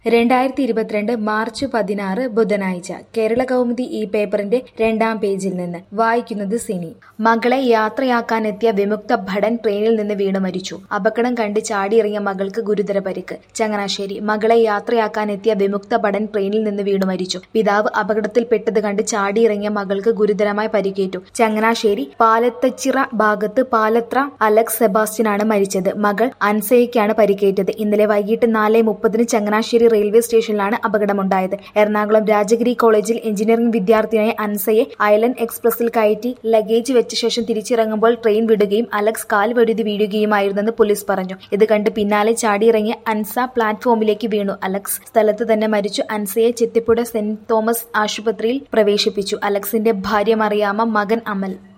രണ്ടായിരത്തി ഇരുപത്തിരണ്ട് മാർച്ച് പതിനാറ് ബുധനാഴ്ച കേരള കൗമുദി ഈ പേപ്പറിന്റെ രണ്ടാം പേജിൽ നിന്ന് വായിക്കുന്നത് സിനി മകളെ യാത്രയാക്കാനെത്തിയ വിമുക്ത ഭടൻ ട്രെയിനിൽ നിന്ന് വീണ് മരിച്ചു അപകടം കണ്ട് ചാടിയിറങ്ങിയ മകൾക്ക് ഗുരുതര പരിക്ക് ചങ്ങനാശ്ശേരി മകളെ യാത്രയാക്കാനെത്തിയ വിമുക്ത ഭടൻ ട്രെയിനിൽ നിന്ന് വീണു മരിച്ചു പിതാവ് അപകടത്തിൽപ്പെട്ടത് കണ്ട് ചാടിയിറങ്ങിയ മകൾക്ക് ഗുരുതരമായി പരിക്കേറ്റു ചങ്ങനാശ്ശേരി പാലത്തച്ചിറ ഭാഗത്ത് പാലത്ര അലക്സ് സെബാസ്റ്റ്യനാണ് മരിച്ചത് മകൾ അൻസയ്ക്കാണ് പരിക്കേറ്റത് ഇന്നലെ വൈകിട്ട് നാല് മുപ്പതിന് ചങ്ങനാശ്ശേരി റെയിൽവേ സ്റ്റേഷനിലാണ് അപകടമുണ്ടായത് എറണാകുളം രാജഗിരി കോളേജിൽ എഞ്ചിനീയറിംഗ് വിദ്യാർത്ഥിയായ അൻസയെ ഐലൻഡ് എക്സ്പ്രസിൽ കയറ്റി ലഗേജ് വെച്ച ശേഷം തിരിച്ചിറങ്ങുമ്പോൾ ട്രെയിൻ വിടുകയും അലക്സ് കാൽ വഴുതി വീഴുകയുമായിരുന്നെന്ന് പോലീസ് പറഞ്ഞു ഇത് കണ്ട് പിന്നാലെ ചാടിയിറങ്ങിയ അൻസ പ്ലാറ്റ്ഫോമിലേക്ക് വീണു അലക്സ് സ്ഥലത്ത് തന്നെ മരിച്ചു അൻസയെ ചെത്തിപ്പുഴ സെന്റ് തോമസ് ആശുപത്രിയിൽ പ്രവേശിപ്പിച്ചു അലക്സിന്റെ ഭാര്യ മറിയാമ്മ മകൻ അമൽ